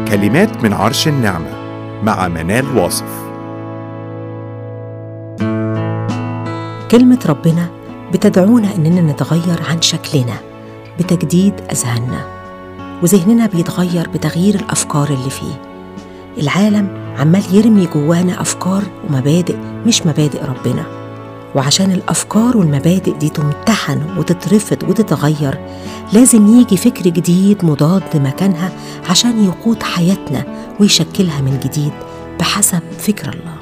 كلمات من عرش النعمة مع منال واصف كلمة ربنا بتدعونا إننا نتغير عن شكلنا بتجديد أذهاننا وذهننا بيتغير بتغيير الأفكار اللي فيه العالم عمال يرمي جوانا أفكار ومبادئ مش مبادئ ربنا وعشان الأفكار والمبادئ دي تمتحن وتترفض وتتغير لازم يجي فكر جديد مضاد مكانها عشان يقود حياتنا ويشكلها من جديد بحسب فكر الله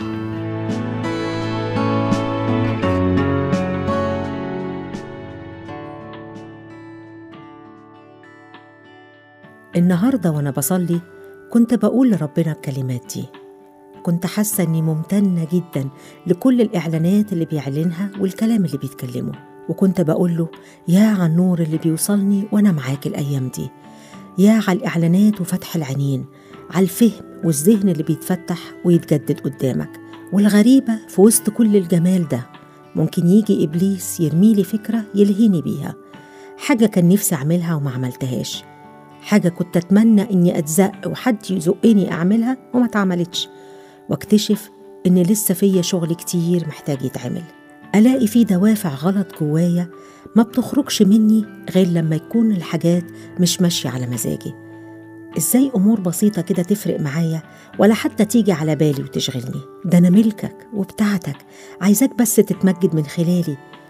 النهارده وانا بصلي كنت بقول لربنا الكلمات دي كنت حاسه اني ممتنه جدا لكل الاعلانات اللي بيعلنها والكلام اللي بيتكلمه وكنت بقول له يا على النور اللي بيوصلني وانا معاك الايام دي يا على الاعلانات وفتح العينين على الفهم والذهن اللي بيتفتح ويتجدد قدامك والغريبه في وسط كل الجمال ده ممكن يجي ابليس يرميلي فكره يلهيني بيها حاجه كان نفسي اعملها وما عملتهاش حاجة كنت أتمنى إني أتزق وحد يزقني أعملها وما اتعملتش واكتشف إن لسه فيا شغل كتير محتاج يتعمل ألاقي في دوافع غلط جوايا ما بتخرجش مني غير لما يكون الحاجات مش ماشية على مزاجي إزاي أمور بسيطة كده تفرق معايا ولا حتى تيجي على بالي وتشغلني ده أنا ملكك وبتاعتك عايزاك بس تتمجد من خلالي